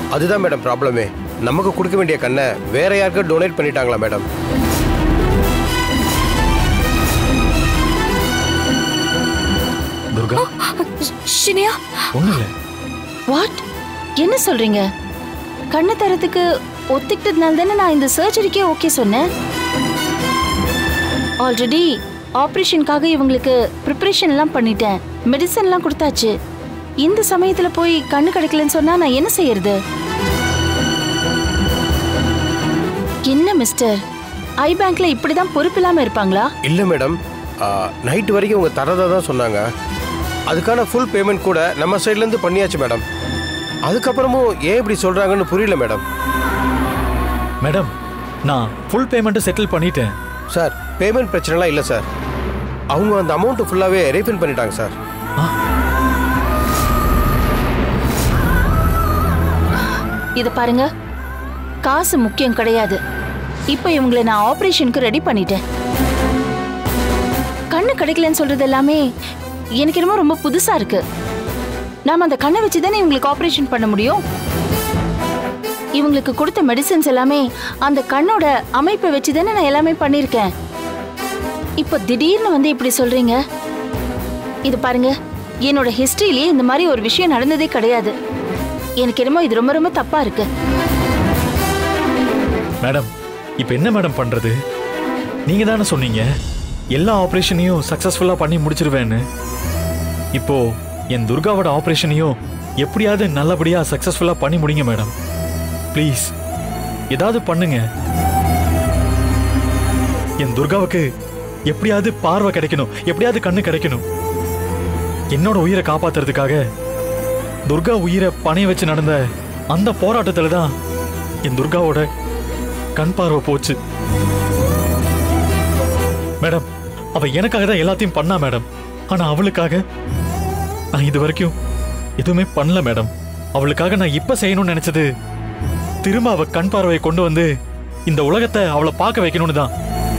அதுதான் மேடம் ப்ராப்ளமே நமக்கு கொடுக்க வேண்டிய கண்ணை வேற யாருக்கும் டொனேட் பண்ணிட்டாங்களா மேடம் துர்கா ஷினியா ஒண்ணும் இல்ல வாட் என்ன சொல்றீங்க கண்ணு தரத்துக்கு ஒத்துக்கிட்டதுனால தானே நான் இந்த சர்ஜரிக்கே ஓகே சொன்னேன் ஆல்ரெடி ஆப்ரேஷனுக்காக இவங்களுக்கு ப்ரிப்பரேஷன் எல்லாம் பண்ணிட்டேன் மெடிசன் எல்லாம் கொடுத்தாச்சு இந்த சமயத்துல போய் கண்ணு கிடைக்கலன்னு சொன்னா நான் என்ன செய்யறது என்ன மிஸ்டர் ஐ பேங்க்ல இப்படிதான் பொறுப்பு இல்லாம இருப்பாங்களா இல்லை மேடம் நைட்டு வரைக்கும் உங்க தரதா தான் சொன்னாங்க அதுக்கான ஃபுல் பேமெண்ட் கூட நம்ம சைட்லேருந்து பண்ணியாச்சு மேடம் அதுக்கப்புறமும் ஏன் இப்படி சொல்றாங்கன்னு புரியல மேடம் மேடம் நான் ஃபுல் பேமெண்ட்டை செட்டில் பண்ணிட்டேன் சார் பேமெண்ட் பிரச்சனைலாம் இல்லை சார் அவங்க அந்த அமௌண்ட்டு ஃபுல்லாகவே ரீஃபண்ட் பண்ணிட்டாங்க சார் இத பாருங்க காசு முக்கியம் கிடையாது இப்போ இவங்களை நான் ஆபரேஷனுக்கு ரெடி பண்ணிட்டேன் கண்ணு கிடைக்கலன்னு சொல்றது எல்லாமே எனக்கு என்னமோ ரொம்ப புதுசா இருக்கு நாம அந்த கண்ணை வச்சு தானே இவங்களுக்கு ஆபரேஷன் பண்ண முடியும் இவங்களுக்கு கொடுத்த மெடிசின்ஸ் எல்லாமே அந்த கண்ணோட அமைப்பை வச்சு தானே நான் எல்லாமே பண்ணியிருக்கேன் இப்போ திடீர்னு வந்து இப்படி சொல்றீங்க இது பாருங்க என்னோட ஹிஸ்டரியிலேயே இந்த மாதிரி ஒரு விஷயம் நடந்ததே கிடையாது எனக்கு என்னமோ இது ரொம்ப ரொம்ப தப்பா இருக்கு மேடம் இப்போ என்ன மேடம் பண்றது நீங்க தானே சொன்னீங்க எல்லா ஆப்ரேஷனையும் சக்சஸ்ஃபுல்லா பண்ணி முடிச்சிருவேன்னு இப்போ என் துர்காவோட ஆப்ரேஷனையும் எப்படியாவது நல்லபடியா சக்சஸ்ஃபுல்லா பண்ணி முடிங்க மேடம் ப்ளீஸ் ஏதாவது பண்ணுங்க என் துர்காவுக்கு எப்படியாவது பார்வை கிடைக்கணும் எப்படியாவது கண்ணு கிடைக்கணும் என்னோட உயிரை காப்பாத்துறதுக்காக துர்கா உயிரை பணைய வச்சு நடந்த அந்த போராட்டத்துல தான் என் துர்காவோட கண் பார்வை போச்சு மேடம் அவ எனக்காக தான் எல்லாத்தையும் பண்ணா மேடம் ஆனா அவளுக்காக நான் இது வரைக்கும் எதுவுமே பண்ணல மேடம் அவளுக்காக நான் இப்ப செய்யணும்னு நினைச்சது திரும்ப அவ கண் பார்வையை கொண்டு வந்து இந்த உலகத்தை அவளை பார்க்க வைக்கணும்னு தான்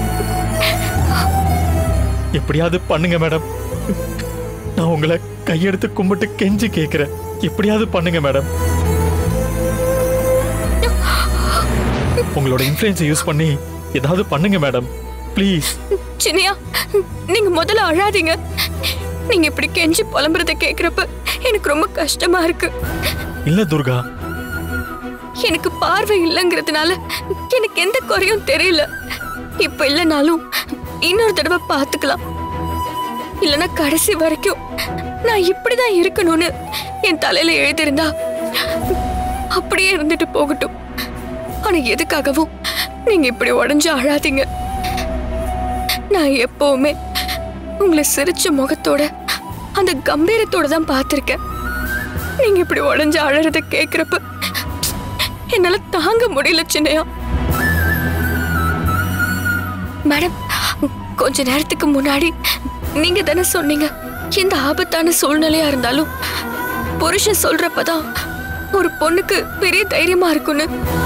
எப்படியாவது பண்ணுங்க மேடம் நான் உங்களை கையெடுத்து கும்பிட்டு கெஞ்சி கேட்கிறேன் எப்படியாவது பண்ணுங்க மேடம் உங்களோட இன்ஃப்ளூயன்ஸை யூஸ் பண்ணி ஏதாவது பண்ணுங்க மேடம் ப்ளீஸ் சினியா நீங்க முதல்ல அழாதீங்க நீங்க இப்படி கெஞ்சி புலம்புறத கேக்குறப்ப எனக்கு ரொம்ப கஷ்டமா இருக்கு இல்ல துர்கா எனக்கு பார்வை இல்லைங்கிறதுனால எனக்கு எந்த குறையும் தெரியல இப்ப இல்லைனாலும் இன்னொரு தடவை பார்த்துக்கலாம் இல்லைன்னா கடைசி வரைக்கும் நான் இப்படிதான் இருக்கணும்னு என் தலையில எழுதியிருந்தா அப்படியே இருந்துட்டு போகட்டும் ஆனா எதுக்காகவும் நீங்க இப்படி உடஞ்சு அழாதீங்க நான் எப்பவுமே உங்களை சிரிச்ச முகத்தோட அந்த கம்பீரத்தோட தான் பார்த்திருக்கேன் நீங்க இப்படி உடஞ்சு அழறத கேக்குறப்ப என்னால தாங்க முடியல சின்னையா மேடம் கொஞ்ச நேரத்துக்கு முன்னாடி நீங்க தானே சொன்னீங்க எந்த ஆபத்தான சூழ்நிலையா இருந்தாலும் புருஷன் சொல்றப்பதான் ஒரு பொண்ணுக்கு பெரிய தைரியமா இருக்கும்னு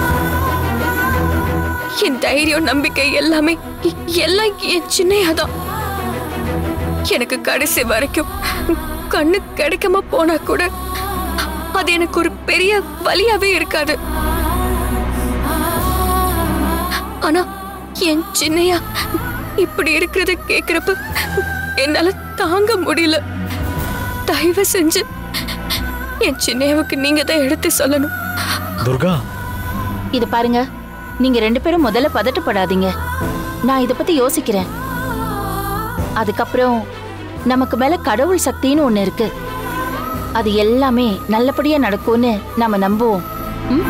என் தைரியம் நம்பிக்கை எல்லாமே எ- எல்லாம் என் சின்னையா தான் எனக்கு கடைசி வரைக்கும் கண்ணு கிடைக்காம போனா கூட அது எனக்கு ஒரு பெரிய வலியாவே இருக்காது ஆனா என் சின்னையா இப்படி இருக்கிறத கேக்குறப்ப என்னால தாங்க முடியல தயவு செஞ்சு என் சின்னையாவுக்கு நீங்க தான் எடுத்து சொல்லணும் துர்கா இது பாருங்க நீங்க ரெண்டு பேரும் முதல்ல பதட்டப்படாதீங்க நான் இத பத்தி யோசிக்கிறேன் அதுக்கப்புறம் நமக்கு மேல கடவுள் சக்தின்னு ஒண்ணு இருக்கு அது எல்லாமே நல்லபடியா நடக்கும்னு நாம நம்புவோம் ம்?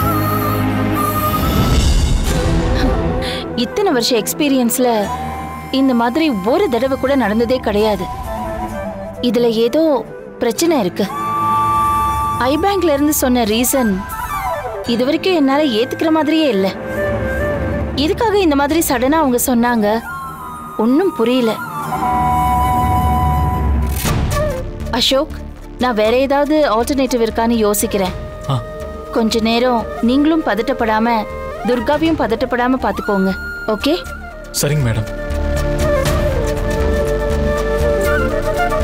இத்தனை வருஷ எக்ஸ்பீரியன்ஸ்ல இந்த மாதிரி ஒரு தடவை கூட நடந்ததே கிடையாது இதுல ஏதோ பிரச்சனை இருக்கு ஐ பேங்க்ல இருந்து சொன்ன ரீசன் இது வரைக்கும் என்னால ஏத்துக்கிற மாதிரியே இல்ல எதுக்காக இந்த மாதிரி சடனா அவங்க சொன்னாங்க ஒன்னும் புரியல அசோக் நான் வேற ஏதாவது ஆல்டர்னேட்டிவ் இருக்கான்னு யோசிக்கிறேன் ஆ கொஞ்ச நேரம் நீங்களும் பதட்டப்படாம துர்காவையும் பதட்டப்படாம பாத்துக்கோங்க ஓகே சரிங்க மேடம்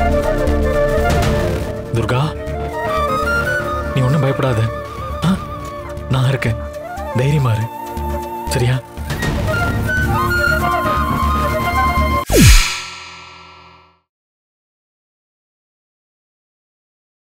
துர்கா நீ ஒன்றும் பயப்படாத ஆ நான் இருக்கேன் தைரியமா இரு சரியா